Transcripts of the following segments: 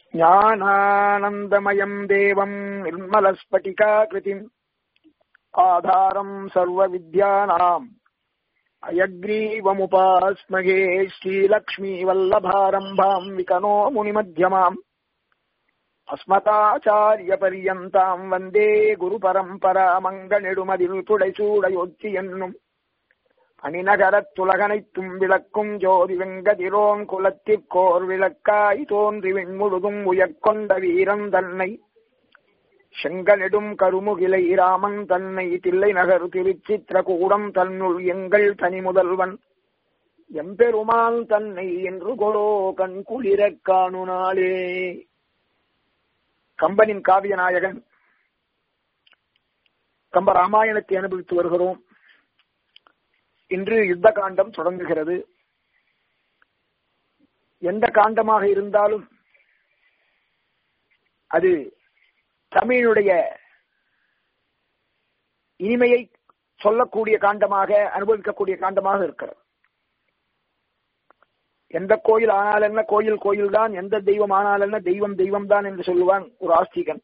ज्ञानानन्दमयम् देवम् निर्मलस्फटिकाकृतिम् आधारम् सर्वविद्यानाम् अयग्रीवमुपास्महे श्रीलक्ष्मीवल्लभारम्भाम् विकनो मुनिमध्यमाम् अस्मताचार्यपर्यन्ताम् वन्दे குருபரம்பராமங்கநெடுமதில் புடைசூடையொத்தி என்னும் அணிநகரத்துலகனைத்தும் விளக்கும் ஜோதி வெங்கதிரோன் குலத்திற்கோர் விளக்காய் தோன்றி விண்முழுதும் உயர்கொண்ட வீரன் தன்னை செங்கனெடும் கருமுகிலை ராமன் தன்னை தில்லை நகர் திருச்சித்திரகூடம் தன்னுள் எங்கள் தனி முதல்வன் எம்பெருமான் தன்னை என்று கொலோ கண் குளிரக் காணு நாளே கம்பனின் காவிய நாயகன் கம்ப ராமாயணத்தை அனுபவித்து வருகிறோம் இன்று யுத்த காண்டம் தொடங்குகிறது எந்த காண்டமாக இருந்தாலும் அது தமிழுடைய இனிமையை சொல்லக்கூடிய காண்டமாக அனுபவிக்கக்கூடிய காண்டமாக இருக்கிறது எந்த கோயில் ஆனால் என்ன கோயில் கோயில் தான் எந்த தெய்வம் ஆனால் என்ன தெய்வம் தெய்வம் தான் என்று சொல்லுவான் ஒரு ஆஸ்திகன்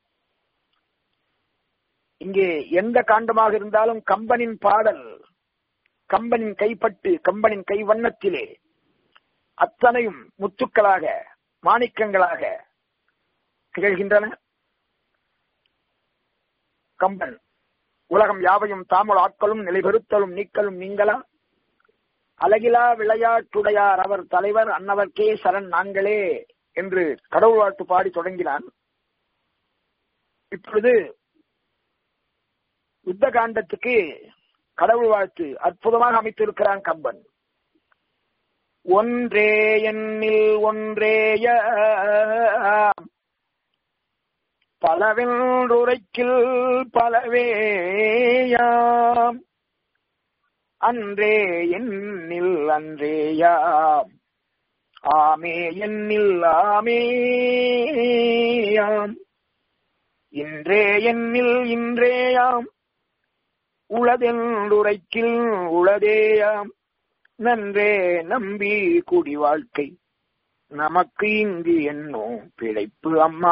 இங்கே எந்த காண்டமாக இருந்தாலும் கம்பனின் பாடல் கம்பனின் கைப்பட்டு கம்பனின் கை வண்ணத்திலே அத்தனையும் முத்துக்களாக மாணிக்கங்களாக திகழ்கின்றன கம்பன் உலகம் யாவையும் தாமுள் ஆட்களும் நிலைபெறுத்தலும் நீக்கலும் நீங்களா அழகிலா விளையாட்டுடையார் அவர் தலைவர் அன்னவர்க்கே சரண் நாங்களே என்று கடவுள் வாழ்த்து பாடி தொடங்கினான் இப்பொழுது யுத்த காண்டத்துக்கு கடவுள் வாழ்த்து அற்புதமாக அமைத்திருக்கிறான் கம்பன் ஒன்றே எண்ணில் ஒன்றேய பலவென்றுரைக்கில் பலவேயாம் அன்றே எண்ணில் அன்றேயாம் ஆமே எண்ணில் ஆமேயாம் இன்றே எண்ணில் இன்றேயாம் உளதென்றுரைக்கில் உளதேயாம் நன்றே நம்பி குடி வாழ்க்கை நமக்கு இங்கு என்னோ பிழைப்பு அம்மா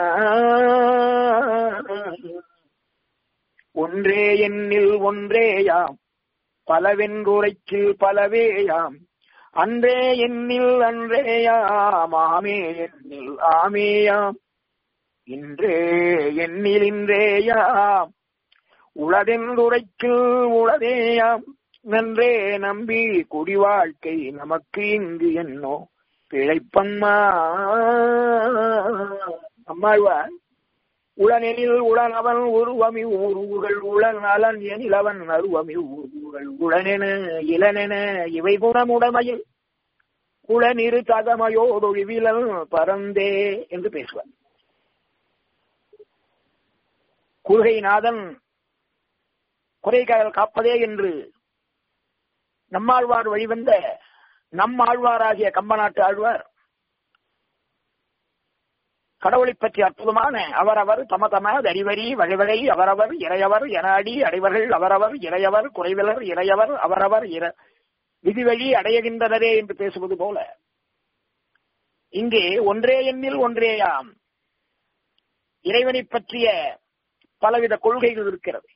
ஒன்றே எண்ணில் ஒன்றேயாம் பலவென்றுரைக்கில் பலவேயாம் அன்றே எண்ணில் அன்றேயாம் ஆமே எண்ணில் ஆமேயாம் இன்றே எண்ணில் இன்றேயாம் உளதென்றுரைக்கு உளதேயாம் நன்றே நம்பி குடி வாழ்க்கை நமக்கு இங்கு என்னோ பிழைப்பம்மா அம்மாழ்வார் உளனெனில் உளனவன் உருவமி ஊர்கள் உளன் அலன் எனில் அவன் அருவமி ஊர்கள் உளனென இளனென இவை குணமுடமையில் குளனிரு தகமையோடொழிவிலன் பரந்தே என்று பேசுவார் குருகைநாதன் குறைகள் காப்பதே என்று நம்மாழ்வார் வழிவந்த நம் ஆழ்வாராகிய கம்பநாட்டு ஆழ்வார் கடவுளை பற்றி அற்புதமான அவரவர் தம தம தரிவரி வழிவகை அவரவர் இறையவர் என அடி அடைவர்கள் அவரவர் இறையவர் குறைவிலர் இறையவர் அவரவர் இர விதிவழி அடையகின்றனரே என்று பேசுவது போல இங்கே ஒன்றே எண்ணில் ஒன்றேயாம் இறைவனை பற்றிய பலவித கொள்கைகள் இருக்கிறது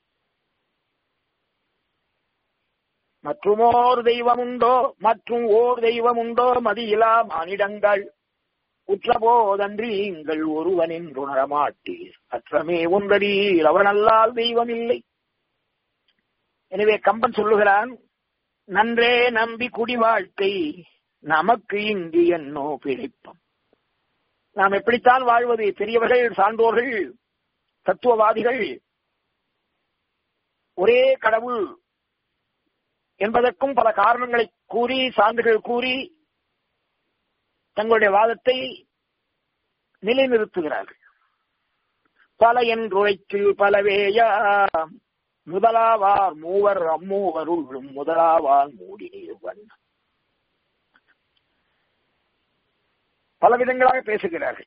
மற்றுமோர் தெய்வம் உண்டோ மற்றும் ஓர் தெய்வம் உண்டோ மதியிலா மானிடங்கள் உற்றபோதன்றி நீங்கள் ஒருவனின் உணரமாட்டீர் அற்றமே ஒன்றீர் அவனல்லால் தெய்வம் இல்லை எனவே கம்பன் சொல்லுகிறான் நன்றே நம்பி குடி வாழ்க்கை நமக்கு இங்கு என்னோ பிழைப்பம் நாம் எப்படித்தான் வாழ்வது பெரியவர்கள் சான்றோர்கள் தத்துவவாதிகள் ஒரே கடவுள் என்பதற்கும் பல காரணங்களை கூறி சான்றுகள் கூறி தங்களுடைய வாதத்தை நிலைநிறுத்துகிறார்கள் பல என்றுரைக்கு பலவேயா முதலாவார் மூவர் அம்மூவருள்ளும் முதலாவார் மூடி நீர்வன் பல விதங்களாக பேசுகிறார்கள்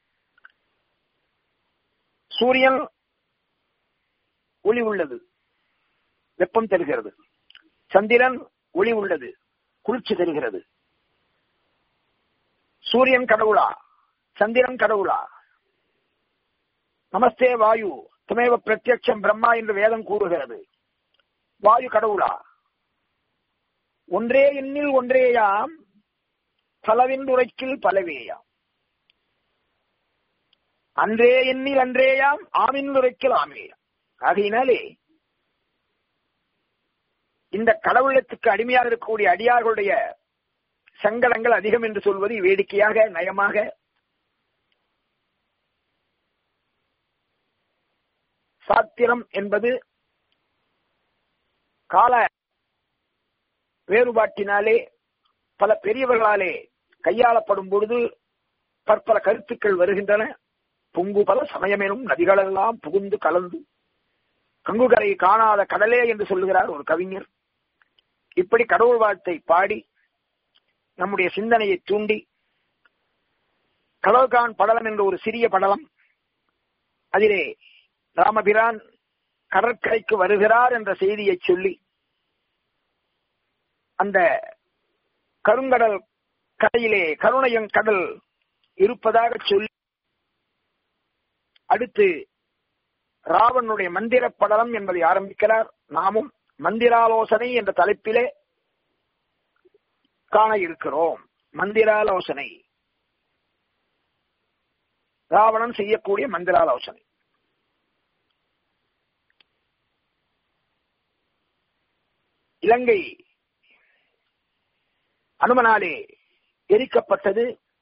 சூரியன் ஒளி உள்ளது வெப்பம் தருகிறது சந்திரன் ஒளி உள்ளது குளிர்ச்சி தருகிறது சூரியன் கடவுளா சந்திரன் கடவுளா நமஸ்தே வாயு துமேவ பிரத்யட்சம் பிரம்மா என்று வேதம் கூறுகிறது வாயு கடவுளா ஒன்றே எண்ணில் ஒன்றேயாம் பலவின்றுரைக்கில் பலவேயாம் அன்றே எண்ணில் அன்றேயாம் ஆமின்றுரைக்கில் ஆமேயாம் ஆகையினாலே இந்த கடவுளத்துக்கு அடிமையாக இருக்கக்கூடிய அடியார்களுடைய சங்கடங்கள் அதிகம் என்று சொல்வது வேடிக்கையாக நயமாக சாத்திரம் என்பது கால வேறுபாட்டினாலே பல பெரியவர்களாலே கையாளப்படும் பொழுது பற்பல கருத்துக்கள் வருகின்றன பொங்கு பல சமயமெனும் நதிகளெல்லாம் புகுந்து கலந்து கங்குகரை காணாத கடலே என்று சொல்லுகிறார் ஒரு கவிஞர் இப்படி கடவுள் வாழ்த்தை பாடி நம்முடைய சிந்தனையை தூண்டி கடவுள்கான் படலம் என்ற ஒரு சிறிய படலம் அதிலே ராமபிரான் கடற்கரைக்கு வருகிறார் என்ற செய்தியை சொல்லி அந்த கருங்கடல் கரையிலே கருணையங் கடல் இருப்பதாக சொல்லி அடுத்து ராவனுடைய மந்திர படலம் என்பதை ஆரம்பிக்கிறார் நாமும் மந்திராலோசனை என்ற தலைப்பிலே காண இருக்கிறோம் மந்திராலோசனை ராவணன் செய்யக்கூடிய மந்திராலோசனை இலங்கை அனுமனாலே எரிக்கப்பட்டது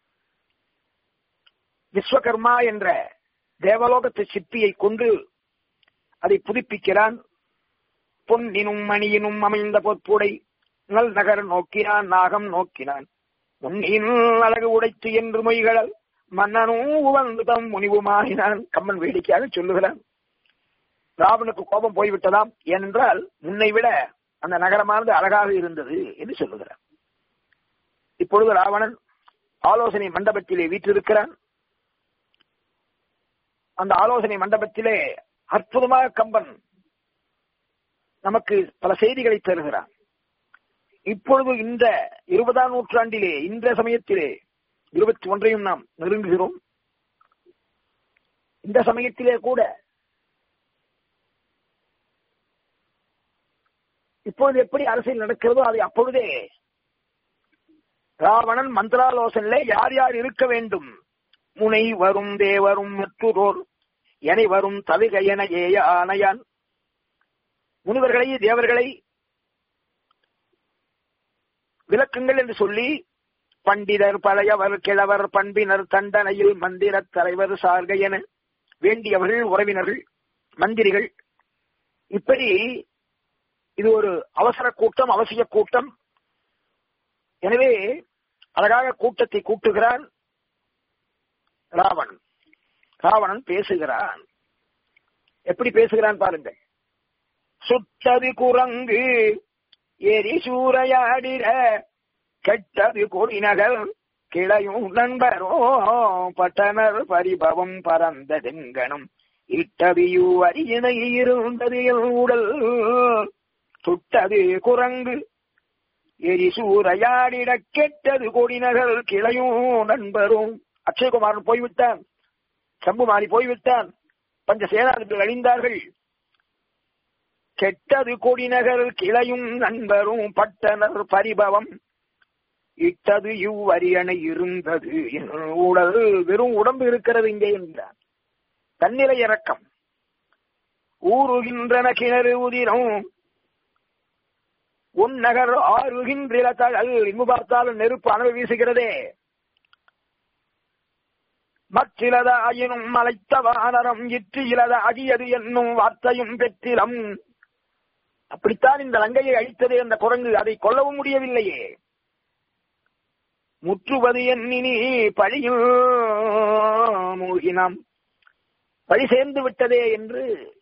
விஸ்வகர்மா என்ற தேவலோகத்து சிற்பியை கொண்டு அதை புதுப்பிக்கிறான் பொன்னினும் மணியினும் அமைந்த பொற்புடை நல் நகர் நோக்கினான் நாகம் நோக்கினான் முன்னின் அழகு உடைத்து என்று மொய்களல் மன்னனும் உவந்து தம் முனிவுமாகினான் கம்மன் வேடிக்கையாக சொல்லுகிறான் ராவனுக்கு கோபம் போய்விட்டதாம் ஏனென்றால் முன்னை விட அந்த நகரமானது அழகாக இருந்தது என்று சொல்லுகிறார் இப்பொழுது ராவணன் ஆலோசனை மண்டபத்திலே வீற்றிருக்கிறான் அந்த ஆலோசனை மண்டபத்திலே அற்புதமாக கம்பன் நமக்கு பல செய்திகளை தருகிறான் இப்பொழுது இந்த இருபதாம் நூற்றாண்டிலே இந்த சமயத்திலே இருபத்தி ஒன்றையும் நாம் நெருங்குகிறோம் இந்த சமயத்திலே கூட இப்பொழுது எப்படி அரசியல் நடக்கிறதோ அதை அப்பொழுதே ராவணன் மந்திராலோசனிலே யார் யார் இருக்க வேண்டும் முனை வரும் தேவரும் மற்றொரோர் எனை வரும் தவிக என ஏய ஆணையான் முனிவர்களை தேவர்களை விளக்குங்கள் என்று சொல்லி பண்டிதர் பழையவர் கிழவர் பண்பினர் தண்டனையில் மந்திர தலைவர் சார்க என வேண்டியவர்கள் உறவினர்கள் மந்திரிகள் இப்படி இது ஒரு அவசர கூட்டம் அவசிய கூட்டம் எனவே அழகாக கூட்டத்தை கூட்டுகிறான் ராவணன் ராவணன் பேசுகிறான் எப்படி பேசுகிறான் பாருங்கள் சுட்டது குரங்கு எரி சூறையாடிற கெட்டது கொடிநகர் கிளையும் நண்பரோ பட்டனர் பரிபவம் பறந்ததெங்கனும் இட்டவியு அரியணை இருந்தது என் உடல் சுட்டது குரங்கு எரி சூறையாடிட கெட்டது கொடிநகர் கிளையும் நண்பரும் அக்ஷயகுமாரன் போய்விட்டான் சம்புமாரி போய்விட்டான் பஞ்ச சேனாதிகள் அழிந்தார்கள் கெட்டது கொடிநகர் கிளையும் நண்பரும் பட்டனர் பரிபவம் இட்டது இவ்வரியணை இருந்தது உடல் வெறும் உடம்பு இருக்கிறது இங்கே என்றார் தன்னிலை இறக்கம் ஊறுகின்றன கிணறு உதிரம் உன் நகர் ஆறுகின்ற தழல் இங்கு பார்த்தாலும் நெருப்பு அணவு வீசுகிறதே மற்றிலத ஆயினும் மலைத்த வானரம் இற்று இலத அகியது என்னும் வார்த்தையும் பெற்றிலம் அப்படித்தான் இந்த லங்கையை அழித்தது அந்த குரங்கு அதை கொல்லவும் முடியவில்லையே முற்றுவது எண்ணினி பழியில் மூழ்கினாம் பழி சேர்ந்து விட்டதே என்று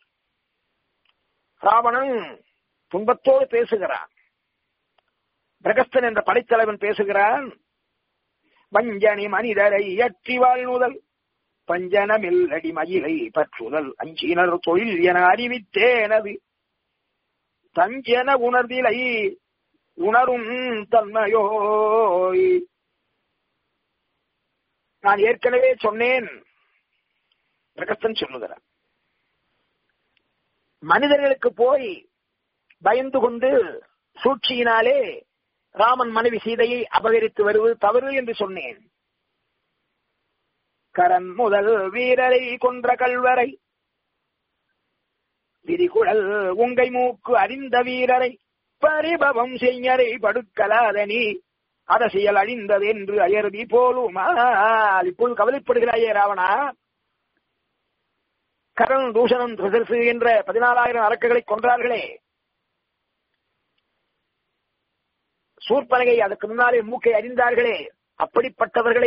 ராவணன் துன்பத்தோடு பேசுகிறான் பிரகஸ்தன் என்ற படைத்தலைவன் பேசுகிறான் வஞ்சனி மனிதரை இயற்றி வாழ்நுதல் பஞ்சனமில்லடி மயிலை பற்றுதல் அஞ்சினர் தொழில் என அறிவித்தேனது தஞ்சென உணர்திலை உணரும் தன்மையோய் நான் ஏற்கனவே சொன்னேன் பிரகஸ்தன் சொல்லுகிறான் மனிதர்களுக்கு போய் பயந்து கொண்டு சூழ்ச்சியினாலே ராமன் மனைவி சீதையை அபகரித்து வருவது தவறு என்று சொன்னேன் கரன் முதல் வீரரை கொன்ற கல்வரை விரிகுழல் உங்கை மூக்கு அறிந்த வீரரை பரிபவம் செய்யரை படுக்கலாதனி அரசியல் அழிந்தது என்று அயர்வி போலுமா இப்போது கவலைப்படுகிறாயே ராவணா கரண் தூஷணம் துசர்சு என்ற பதினாலாயிரம் அரக்குகளை கொன்றார்களே சூர்பனகை அதற்கு முன்னாலே மூக்கை அறிந்தார்களே அப்படிப்பட்டவர்களை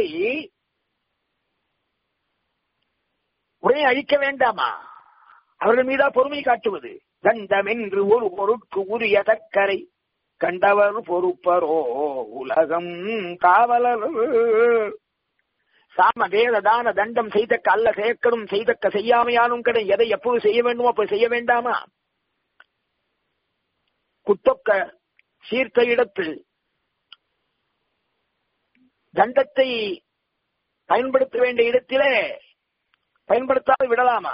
உடனே அழிக்க வேண்டாமா அவர்கள் மீதா பொறுமை காட்டுவது தண்டம் என்று ஒரு பொருட்கு உரிய தக்கரை கண்டவர் பொறுப்பரோ உலகம் காவலர் சாம வேத தான தண்டம் செய்தக்க அல்ல செயக்கடும் செய்தக்க செய்யாமையானும் கடை எதை எப்போது செய்ய வேண்டுமோ அப்ப செய்ய வேண்டாமா குத்தொக்க சீர்த்த இடத்தில் தண்டத்தை பயன்படுத்த வேண்டிய இடத்திலே பயன்படுத்தாது விடலாமா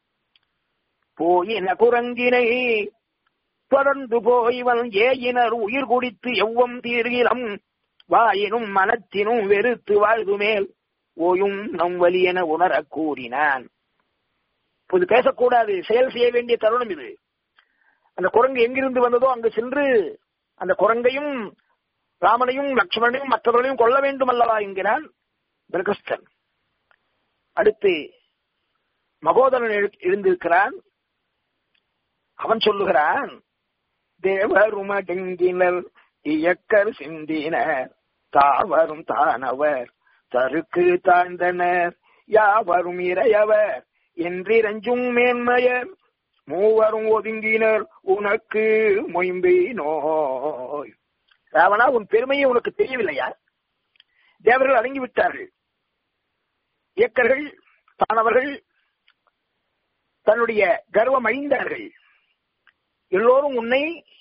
போயின குரங்கினை தொடர்ந்து போய்வன் ஏயினர் உயிர் குடித்து எவ்வம் தீர்கிலம் வாயினும் மனத்தினும் வெறுத்து வாழ்வு மேல் ஓயும் நம் வலி என உணரக் கூறினான் இப்போது பேசக்கூடாது செயல் செய்ய வேண்டிய தருணம் இது அந்த குரங்கு எங்கிருந்து வந்ததோ அங்கு சென்று அந்த குரங்கையும் ராமனையும் லட்சுமணனையும் மற்றவர்களையும் கொல்ல வேண்டும் அல்லவா என்கிறான் பிரகஸ்தன் அடுத்து மகோதரன் எழுந்திருக்கிறான் அவன் சொல்லுகிறான் தேவருமடெங்கினர் இயக்கர் சிந்தினர் தாவரும் தானவர் தருக்கு தாழ்ந்தனர் யாவரும் இறையவர் என்றிரஞ்சும் மேன்மையர் மூவரும் ஒதுங்கினர் உனக்கு மொயம்பி நோய் ராவணா உன் பெருமையை உனக்கு தெரியவில்லையா தேவர்கள் அடங்கி விட்டார்கள் இயக்கர்கள் தானவர்கள் தன்னுடைய கர்வம் அழிந்தார்கள் எல்லோரும் உன்னை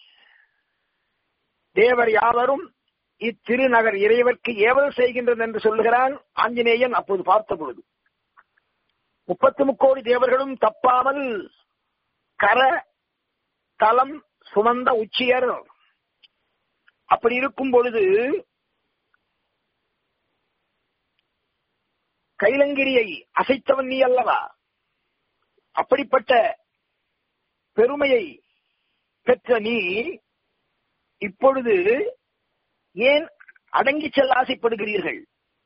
தேவர் யாவரும் இத்திருநகர் இறைவர்க்கு ஏவல் செய்கின்றது என்று சொல்லுகிறான் ஆஞ்சநேயன் அப்போது பார்த்த பொழுது முப்பத்து முக்கோடி தேவர்களும் தப்பாமல் கர தலம் சுமந்த உச்சியர் அப்படி இருக்கும் பொழுது கைலங்கிரியை அசைத்தவன் நீ அல்லவா அப்படிப்பட்ட பெருமையை பெற்ற நீ இப்பொழுது ஏன் அடங்கி செல்ல ஆசைப்படுகிறீர்கள்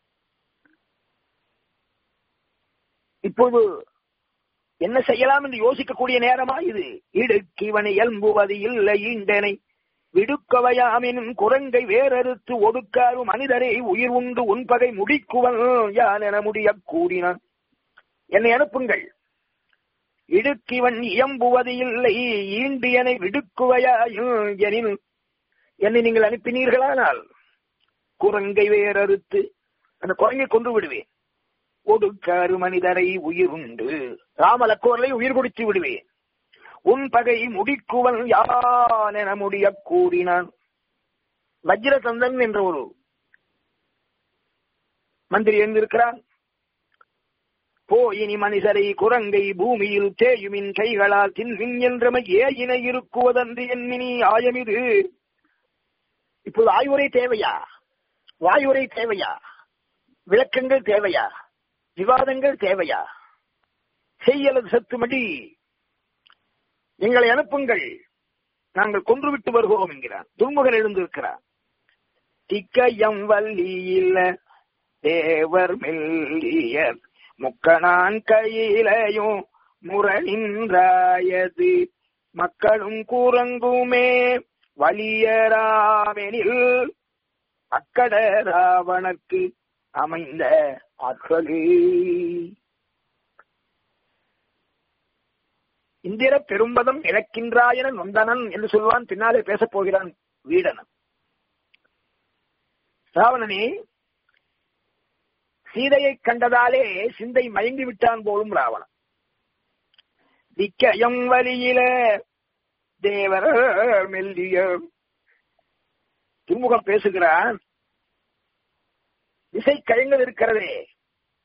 இப்பொழுது என்ன செய்யலாம் என்று யோசிக்கக்கூடிய நேரமா இது இடுக்கிவனை எல்ம்புவது இல்லை ஈண்டனை விடுக்கவையாமினும் குரங்கை வேறறுத்து ஒடுக்காரு மனிதரை உயிர் உண்டு உன்பகை முடிக்குவன் யான் என முடிய கூறினான் என்னை அனுப்புங்கள் இடுக்கிவன் இயம்புவது இல்லை ஈண்டியனை விடுக்குவையாயும் எனில் என்னை நீங்கள் அனுப்பினீர்களானால் குரங்கை வேறறுத்து அந்த குரங்கை கொண்டு விடுவேன் ஒடுக்காறு மனிதரை உயிர் உண்டு ராமலக்கோர்களை உயிர் கொடுத்து விடுவேன் உன் பகை முடிக்குவன் யான் என முடிய கூறினான் வஜ்ரதந்தன் என்ற ஒரு மந்திரி எழுந்திருக்கிறான் போ இனி மனிதரை குரங்கை பூமியில் தேயுமின் கைகளால் தின்வின் என்றமை ஏயினை இருக்குவதன்று எண்ணினி ஆயமிது இப்போது ஆய்வுரை தேவையா வாயுரை தேவையா விளக்கங்கள் தேவையா விவாதங்கள் தேவையா செய்யலது சத்துமடி எங்களை அனுப்புங்கள் நாங்கள் கொன்றுவிட்டு வருகிறோம் என்கிறான் துன்முகன் எழுந்திருக்கிறார் திக்கயம் வல்லியில தேவர் மெல்லியர் முக்கணான் கையிலையும் முரணின்றாயது மக்களும் கூறங்குமே வலியராவெனில் அக்கட ராவணர்க்கு அமைந்த ஆற்றலே இந்திர பெரும்பதம் இழக்கின்றாயன நொந்தனன் என்று சொல்வான் பின்னாலே பேசப் போகிறான் வீடனன் ராவணனே சீதையை கண்டதாலே சிந்தை மயங்கி விட்டான் போலும் ராவணன் திக்கயம் வழியில தேவர் மெல்லிய திருமுகம் பேசுகிறான் திசை கழங்கள் இருக்கிறதே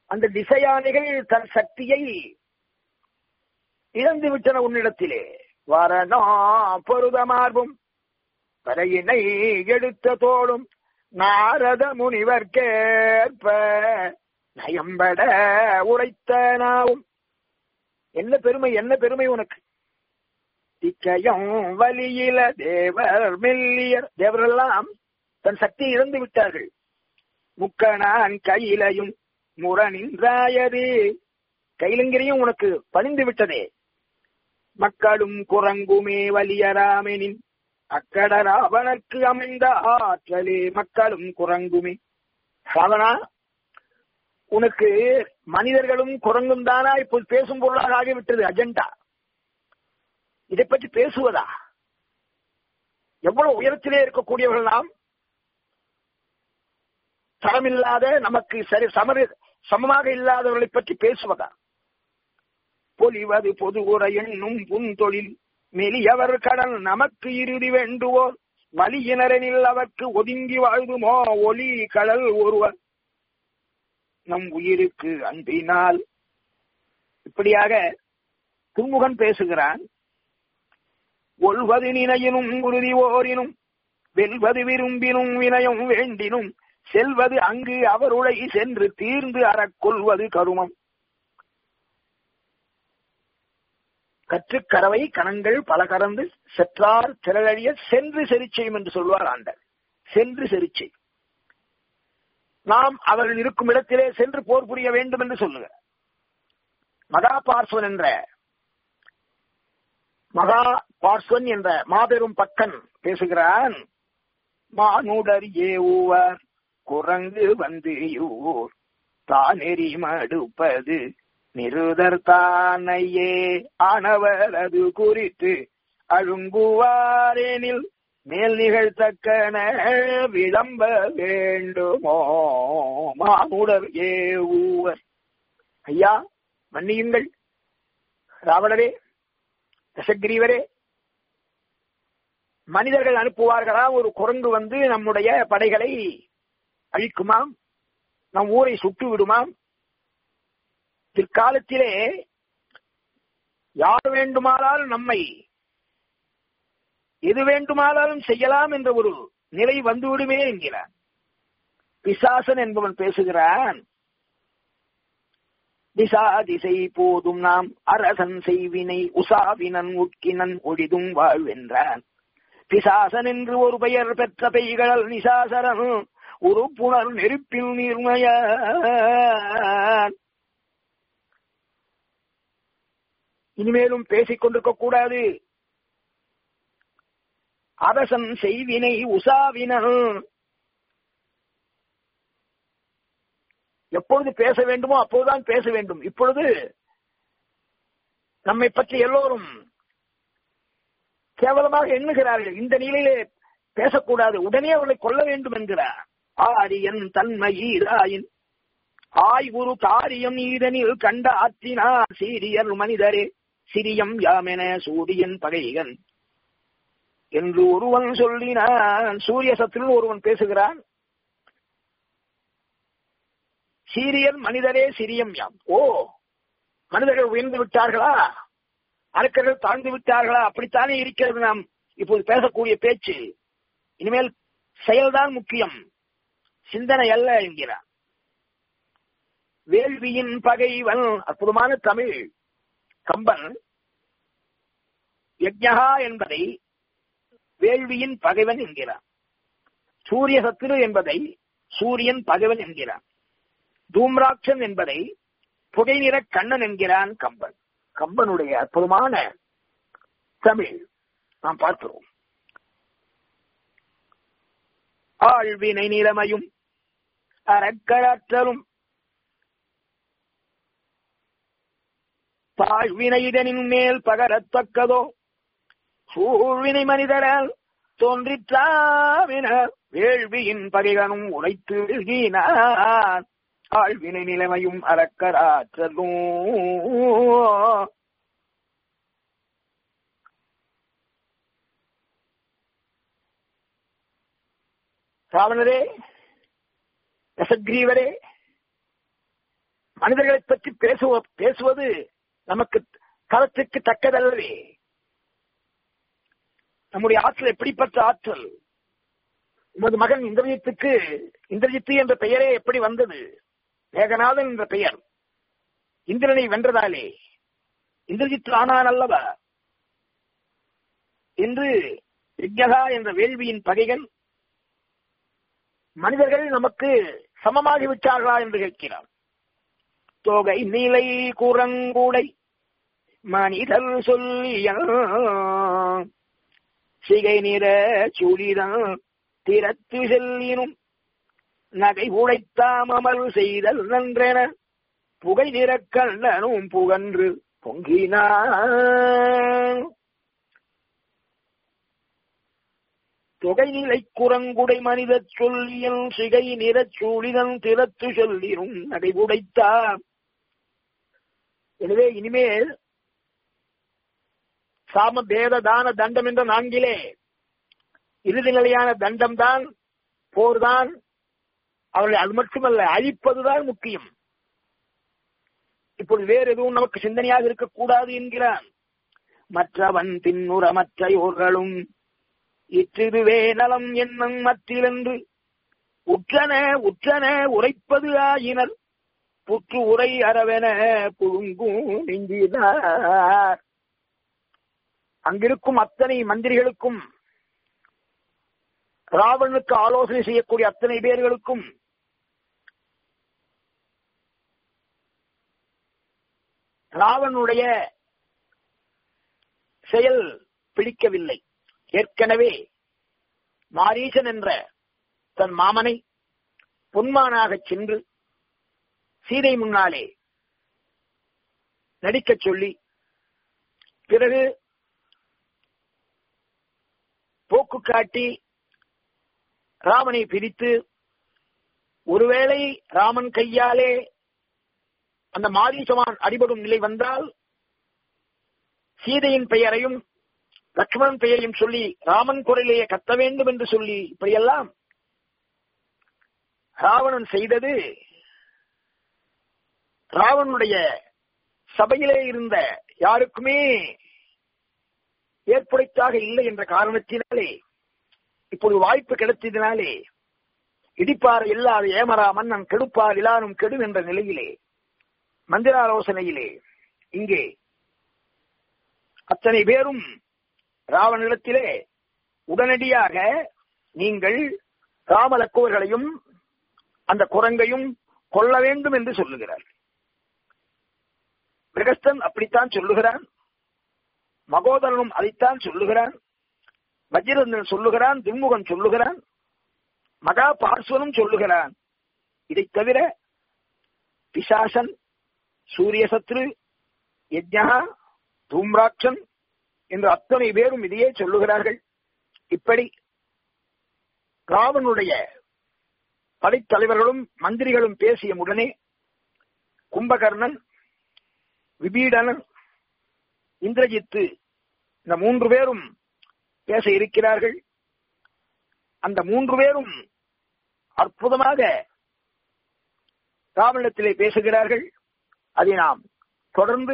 அந்த திசையானிகள் தன் சக்தியை இழந்து விட்டன உன்னிடத்திலே வரணா பொருதமார்பும் பறையினை எடுத்த தோளும் நாரத முனிவர்க்கேற்ப நயம்பட உரைத்த நாவும் என்ன பெருமை என்ன பெருமை உனக்கு திக்கையும் வலியில தேவர் மெல்லியர் தேவரெல்லாம் தன் சக்தியை இழந்து விட்டார்கள் முக்கணான் கையிலையும் முரணின்றாயது கைலங்கிரியும் உனக்கு பணிந்து விட்டதே மக்களும் குரங்குமே வலியராமெனின் அக்கட ராவணர்க்கு அமைந்த ஆற்றலே மக்களும் குரங்குமே ராவணா உனக்கு மனிதர்களும் குரங்கும் தானா இப்போது பேசும் பொருளாக ஆகிவிட்டது அஜெண்டா இதை பற்றி பேசுவதா எவ்வளவு உயரத்திலே இருக்கக்கூடியவர்கள் நாம் தரமில்லாத நமக்கு சரி சமர சமமாக இல்லாதவர்களை பற்றி பேசுவதா பொலிவது பொது உரை என்னும் புன்தொழில் மெலியவர் கடல் நமக்கு இறுதி வேண்டுவோர் வலியினரனில் அவர்க்கு ஒதுங்கி வாழ்துமோ ஒலி கடல் ஒருவர் நம் உயிருக்கு அன்பினால் இப்படியாக துன்முகன் பேசுகிறான் ஒல்வது நினையினும் உறுதி ஓரினும் வெல்வது விரும்பினும் வினயம் வேண்டினும் செல்வது அங்கு அவருளை சென்று தீர்ந்து அறக்கொள்வது கருமம் கற்றுக்கரவை கணங்கள் பல கறந்து செற்றார் திரளழிய சென்று செரிச்செய்யும் என்று சொல்வார் ஆண்டர் சென்று செரிச்சை நாம் அவர்கள் இருக்கும் இடத்திலே சென்று போர் புரிய வேண்டும் என்று சொல்லுங்க மகா பார்ஸ்வன் என்ற மகா பார்ஸ்வன் என்ற மாபெரும் பக்கன் பேசுகிறான் மானுடர் ஏவுவர் குரங்கு வந்து யூர் தானெறி மடுப்பது நிருதர் தானையே ஆனவர் அது குறித்து அழுங்குவாரேனில் மேல் நிகழ்த்தக்கன விளம்ப வேண்டுமோ மானுடர் ஏவுவர் ஐயா மன்னியுங்கள் ராவணரே தசகிரீவரே மனிதர்கள் அனுப்புவார்களா ஒரு குரங்கு வந்து நம்முடைய படைகளை அழிக்குமாம் நம் ஊரை சுட்டு விடுமாம் பிற்காலத்திலே யார் வேண்டுமானாலும் நம்மை எது வேண்டுமானாலும் செய்யலாம் என்ற ஒரு நிலை வந்துவிடுமே என்கிறான் பிசாசன் என்பவன் பேசுகிறான் திசா திசை போதும் நாம் அரசன் செய்வினை உசாவினன் உட்கினன் ஒழிதும் வாழ்வென்றான் பிசாசன் என்று ஒரு பெயர் பெற்ற பெய்கள் நிசாசரன் உறுப்புணர் நெருப்பில் நீர்மையான் இனிமேலும் பேசிக் கொண்டிருக்க கூடாது அரசன் செய்வினை உசாவினன் எப்பொழுது பேச வேண்டுமோ அப்போதுதான் பேச வேண்டும் இப்பொழுது நம்மை பற்றி எல்லோரும் கேவலமாக எண்ணுகிறார்கள் இந்த நிலையிலே பேசக்கூடாது உடனே அவர்களை கொல்ல வேண்டும் என்கிறார் ஆரியன் தன்மை ஈராயின் ஆய்வுரு காரியம் ஈரனில் கண்ட ஆற்றினார் சீரியர் மனிதரே சிரியம் யாமென சூரியன் பகைகன் என்று ஒருவன் சொல்லினான் சூரிய சத்துருன்னு ஒருவன் பேசுகிறான் சீரியன் மனிதரே சிரியம் யாம் ஓ மனிதர்கள் உயர்ந்து விட்டார்களா அரக்கர்கள் தாழ்ந்து விட்டார்களா அப்படித்தானே இருக்கிறது நாம் இப்போது பேசக்கூடிய பேச்சு இனிமேல் செயல்தான் முக்கியம் சிந்தனை அல்ல என்கிறார் வேள்வியின் பகைவன் அற்புதமான தமிழ் கம்பன் யஜ்ஞகா என்பதை வேள்வியின் பகைவன் என்கிறார் சூரிய சத்துரு என்பதை சூரியன் பகைவன் என்கிறான் தூம்ராட்சன் என்பதை புகை நிற கண்ணன் என்கிறான் கம்பன் கம்பனுடைய அற்புதமான தமிழ் நாம் பார்க்கிறோம் ஆழ்வினை நிலைமையும் அறக்கராற்றலும் தாழ்வினைதனின் மேல் பகரத்தக்கதோ சூழ்வினை மனிதரால் தோன்றிற்றாவின வேள்வியின் பகைகனும் உழைத்து விழுகினான் ஆழ்வினை நிலைமையும் அறக்கராற்றலும் ராவணரே ரசக்ரீவரே மனிதர்களை பற்றி பேசுவ பேசுவது நமக்கு தரத்துக்கு தக்கதல்லவே நம்முடைய ஆற்றல் எப்படிப்பட்ட ஆற்றல் உமது மகன் இந்திரஜித்துக்கு இந்திரஜித்து என்ற பெயரே எப்படி வந்தது மேகநாதன் என்ற பெயர் இந்திரனை வென்றதாலே இந்திரஜித்து ஆனான் அல்லவா என்று யஜ்ஞகா என்ற வேள்வியின் பகைகள் மனிதர்கள் நமக்கு சமமாகி விட்டார்களா என்று கேட்கிறார் தொகை நிலை குரங்கூடை மனிதர் சொல்லிய சிகை நிற சுழிதன் திறத்து செல்லினும் நகை உழைத்தாம் அமர்வு செய்தல் நன்றென புகை நிறக்கண்ணனும் புகன்று பொங்கினான் தொகைநிலை குரங்குடை மனித சொல்லியல் சிகை நிறச் சூழிதன் திறத்து சொல்லிரும் நடைபுடைத்தார் எனவே இனிமேல் சாம பேத தான தண்டம் என்ற நான்கிலே இறுதி நிலையான தண்டம் தான் போர்தான் அவர்களை அது மட்டுமல்ல அழிப்பதுதான் முக்கியம் இப்பொழுது வேறு எதுவும் நமக்கு சிந்தனையாக இருக்கக்கூடாது என்கிறான் மற்றவன் பின்னுற மற்றையோர்களும் இற்றிதுவே நலம் என்னும் மற்றிலென்று உற்றன உற்றன உரைப்பது ஆயினர் புற்று உரை அறவென புழுங்கும் நெஞ்சினார் அங்கிருக்கும் அத்தனை மந்திரிகளுக்கும் ராவணனுக்கு ஆலோசனை செய்யக்கூடிய அத்தனை பேர்களுக்கும் ராவனுடைய செயல் பிடிக்கவில்லை ஏற்கனவே மாரீசன் என்ற தன் மாமனை பொன்மானாகச் சென்று சீதை முன்னாலே நடிக்கச் சொல்லி பிறகு போக்கு காட்டி ராமனை பிரித்து ஒருவேளை ராமன் கையாலே அந்த மாரீசமான் அடிபடும் நிலை வந்தால் சீதையின் பெயரையும் லக்ஷ்மணன் பெயரையும் சொல்லி ராமன் குரலையே கத்த வேண்டும் என்று சொல்லி இப்படியெல்லாம் ராவணன் செய்தது ராவனுடைய சபையிலே இருந்த யாருக்குமே ஏற்புடைத்தாக இல்லை என்ற காரணத்தினாலே இப்பொழுது வாய்ப்பு கிடைத்ததினாலே இடிப்பார் இல்லாத ஏமராமன் நான் கெடுப்பார் இல்லாரும் கெடும் என்ற நிலையிலே மந்திராலோசனையிலே இங்கே அத்தனை பேரும் ராவனிடத்திலே உடனடியாக நீங்கள் ராமலக்குவர்களையும் அந்த குரங்கையும் கொல்ல வேண்டும் என்று சொல்லுகிறார் பிரகஸ்தன் அப்படித்தான் சொல்லுகிறான் மகோதரனும் அதைத்தான் சொல்லுகிறான் வஜ்ரந்தன் சொல்லுகிறான் துன்முகன் சொல்லுகிறான் மகா பார்ஸ்வனும் சொல்லுகிறான் இதைத் தவிர பிசாசன் சூரியசத்ரு யஜ்ஞா தூம்ராட்சன் என்று அத்தனை பேரும் இதையே சொல்லுகிறார்கள் இப்படி ராவனுடைய படைத்தலைவர்களும் மந்திரிகளும் பேசிய உடனே கும்பகர்ணன் விபீடனன் இந்திரஜித்து இந்த மூன்று பேரும் பேச இருக்கிறார்கள் அந்த மூன்று பேரும் அற்புதமாக ராவணத்திலே பேசுகிறார்கள் அதை நாம் தொடர்ந்து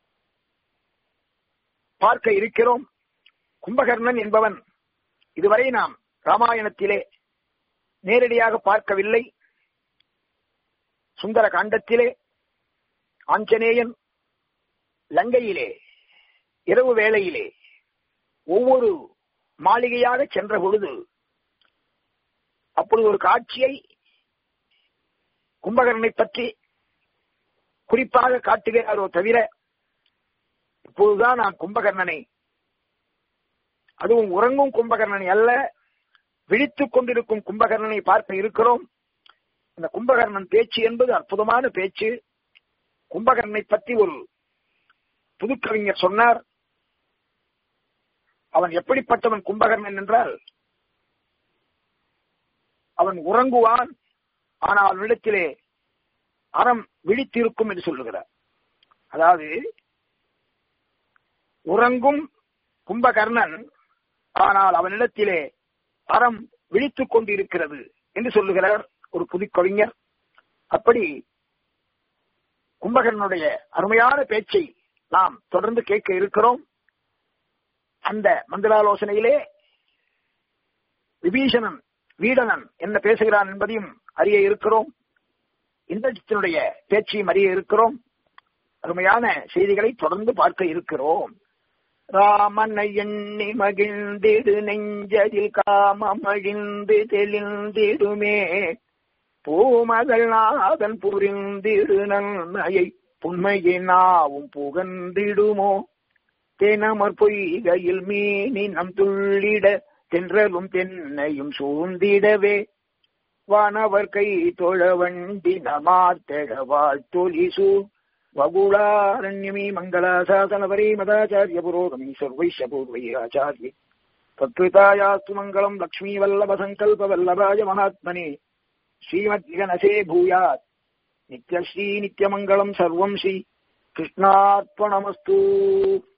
பார்க்க இருக்கிறோம் கும்பகர்ணன் என்பவன் இதுவரை நாம் ராமாயணத்திலே நேரடியாக பார்க்கவில்லை சுந்தர காண்டத்திலே ஆஞ்சநேயன் லங்கையிலே இரவு வேளையிலே ஒவ்வொரு மாளிகையாக சென்ற பொழுது அப்பொழுது ஒரு காட்சியை கும்பகர்ணனை பற்றி குறிப்பாக காட்டுகிறாரோ தவிர இப்போதுதான் நாம் கும்பகர்ணனை அதுவும் உறங்கும் கும்பகர்ணனை அல்ல விழித்துக் கொண்டிருக்கும் கும்பகர்ணனை பார்க்க இருக்கிறோம் அந்த கும்பகர்ணன் பேச்சு என்பது அற்புதமான பேச்சு கும்பகர்ணனை பற்றி ஒரு புதுக்கவிஞர் சொன்னார் அவன் எப்படிப்பட்டவன் கும்பகர்ணன் என்றால் அவன் உறங்குவான் ஆனால் அவனிடத்திலே அறம் விழித்திருக்கும் என்று சொல்லுகிறார் அதாவது உறங்கும் கும்பகர்ணன் ஆனால் அவனிடத்திலே அறம் விழித்துக் கொண்டிருக்கிறது என்று சொல்லுகிறார் ஒரு புதுக்கவிஞர் அப்படி கும்பகர்ணனுடைய அருமையான பேச்சை நாம் தொடர்ந்து கேட்க இருக்கிறோம் அந்த மந்திராலோசனையிலே விபீஷணன் வீடனன் என்ன பேசுகிறான் என்பதையும் அறிய இருக்கிறோம் இந்திரஜித்தினுடைய பேச்சையும் அறிய இருக்கிறோம் அருமையான செய்திகளை தொடர்ந்து பார்க்க இருக்கிறோம் ராமனை எண்ணி மகிழ்ந்திடு நெஞ்சதில் காமமழிந்து தெளிந்திடுமே பூமகள் நாதன் புரிந்திடு நன்மையை புண்மையினாவும் புகந்திடுமோ தெனமர் பொய்கையில் மீனினம் துள்ளிட தென்றலும் தென்னையும் சூழ்ந்திடவே வானவர் கை தொழ வண்டி நமாத்தழ வாழ்த்தொலிசு வகுளாரண்யமி மங்களாசாசனவரே மதாச்சாரிய புரோகமி சர்வைஷ பூர்வை ஆச்சாரிய தத்விதாயாஸ்து மங்களம் லக்ஷ்மீ வல்லப சங்கல்ப வல்லபாய மகாத்மனே ஸ்ரீமத்கணசே பூயாத் நித்யஸ்ரீ நித்யமங்கலம் சர்வம் ஸ்ரீ கிருஷ்ணார்ப்பணமஸ்து